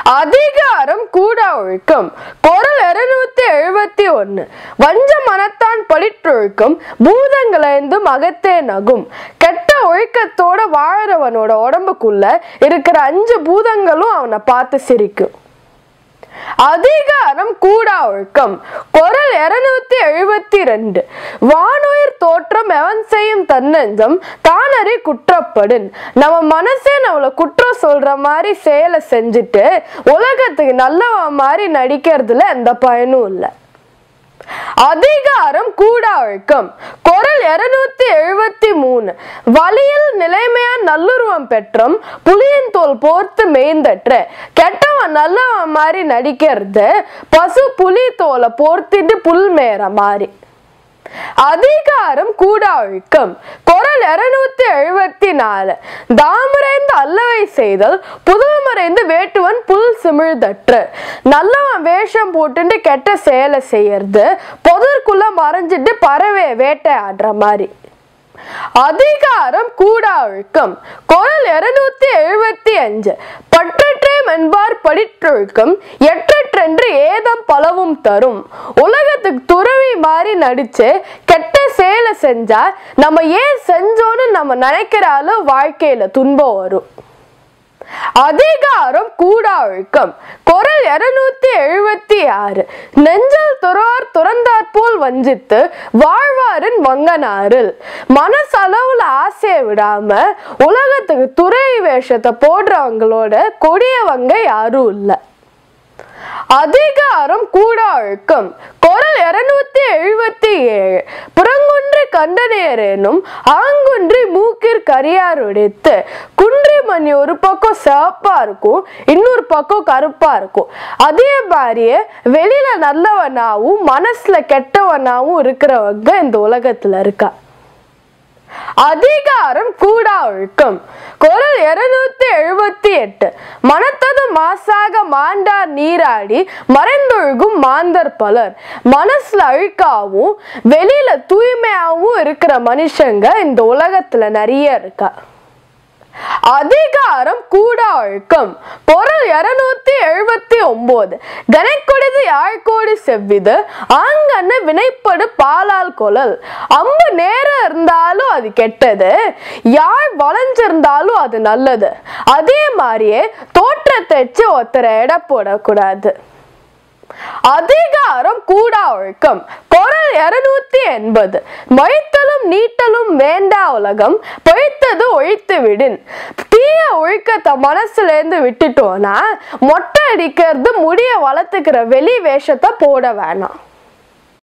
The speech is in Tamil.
அதிகாரம் கூட ஒழுக்கம் குரல் இருநூத்தி எழுபத்தி ஒன்னு வஞ்ச மனத்தான் பழிற்றொழுக்கம் பூதங்களேந்தும் அகத்தே நகும் கெட்ட ஒழுக்கத்தோட வாழறவனோட உடம்புக்குள்ள இருக்கிற அஞ்சு பூதங்களும் அவனை பார்த்து சிரிக்கும் அதிகாரம் கூடா ஒழுக்கம் குரல் இருநூத்தி எழுபத்தி ரெண்டு வானுயிர் தோற்றம் எவன் செய்யும் தன்னெஞ்சம் தானறி குற்றப்படும் நம்ம மனசே நம்மள குற்றம் சொல்ற மாதிரி செயலை செஞ்சுட்டு உலகத்துக்கு நல்லவன் மாதிரி நடிக்கிறதுல எந்த பயனும் இல்லை அதிகாரம் கூட ஒழுக்கம் குரல் இருநூத்தி எழுபத்தி மூணு வழியில் நிலைமையா நல்லுருவம் பெற்றும் புலியின் தோல் போர்த்து மேய்ந்தற்ற கெட்டவன் நல்லவன் மாதிரி நடிக்கிறது பசு புலி தோலை போர்த்திட்டு புல் மேற மாதிரி அதிகாரம் கூட ஒழுக்கம் குரல் இருநூத்தி எழுபத்தி நாலு தாமரைந்து அல்லவை செய்தல் புதுமறைந்து வேட்டுவன் புல் சிமிழ்தற்று நல்லவன் வேஷம் போட்டுட்டு கெட்ட செயலை செய்யறது பொதற்குள்ள மறைஞ்சிட்டு பறவை வேட்டையாடுற மாதிரி அதிகாரம் கூட ஒழுக்கம் குரல் இருநூத்தி எழுபத்தி அஞ்சு பற்றற்றே மென்பார் படிற்றொழுக்கம் எற்றென்று ஏதம் பலவும் தரும் உலகத்துக்கு துறவி மாதிரி நடிச்சு கெட்ட செயலை செஞ்சா நம்ம ஏன் செஞ்சோன்னு நம்ம நினைக்கிற அளவு வாழ்க்கையில துன்பம் வரும் அதிகாரம் கூட ஒழுக்கம் குரல் இருநூத்தி எழுபத்தி ஆறு நெஞ்சல் துறார் துறந்தாற் போல் வஞ்சித்து வாழ்வாரின் வங்கனாரில் மனசளவுல ஆசையை விடாம உலகத்துக்கு துறை வேஷத்தை போடுறவங்களோட கொடியவங்க யாரும் இல்லை அதிகாரம் கூட ஒழுக்கம் குரல் இருநூத்தி எழுபத்தி ஏழு புறங்குன்றி கண்டனேரேனும் ஆங்குன்றி மூக்கிற் கரியார் உடைத்து குன்றி மணி ஒரு பக்கம் சிவப்பா இருக்கும் இன்னொரு பக்கம் கருப்பா இருக்கும் அதே மாதிரியே வெளியில நல்லவனாவும் மனசுல கெட்டவனாவும் இருக்கிறவங்க இந்த உலகத்துல இருக்கா அதிகாரம் கூடா ஒழுக்கம் குரல் இருநூத்தி எழுபத்தி எட்டு மனத்தது மாசாக மாண்டார் நீராடி மறைந்தொழுகும் மாந்தர் பலர் மனசுல அழுக்காவும் வெளியில தூய்மையாவும் இருக்கிற மனுஷங்க இந்த உலகத்துல நிறைய இருக்கா அதிகாரம் கூட ஒழுக்கம் பொருள் இருநூத்தி எழுபத்தி ஒன்பது கனைக்கொடிது யாழ்கோடி செவ்விது ஆங்கன்னு வினைப்படு பாலால் கொலல் அம்பு நேரம் இருந்தாலும் அது கெட்டது யாழ் வளைஞ்சிருந்தாலும் அது நல்லது அதே மாதிரியே தோற்றத்தை வச்சு ஒருத்தரை எடை போடக்கூடாது அதிகாரம் கூடா ஒழுக்கம் குரல் இருநூத்தி எண்பது மொய்த்தலும் நீட்டலும் வேண்டா உலகம் பொய்த்தது ஒழித்து விடின் தீய ஒழுக்கத்தை மனசுல இருந்து விட்டுட்டோம்னா மொட்டை அடிக்கிறது முடிய வளர்த்துக்கிற வெளி வேஷத்தை போட வேணாம்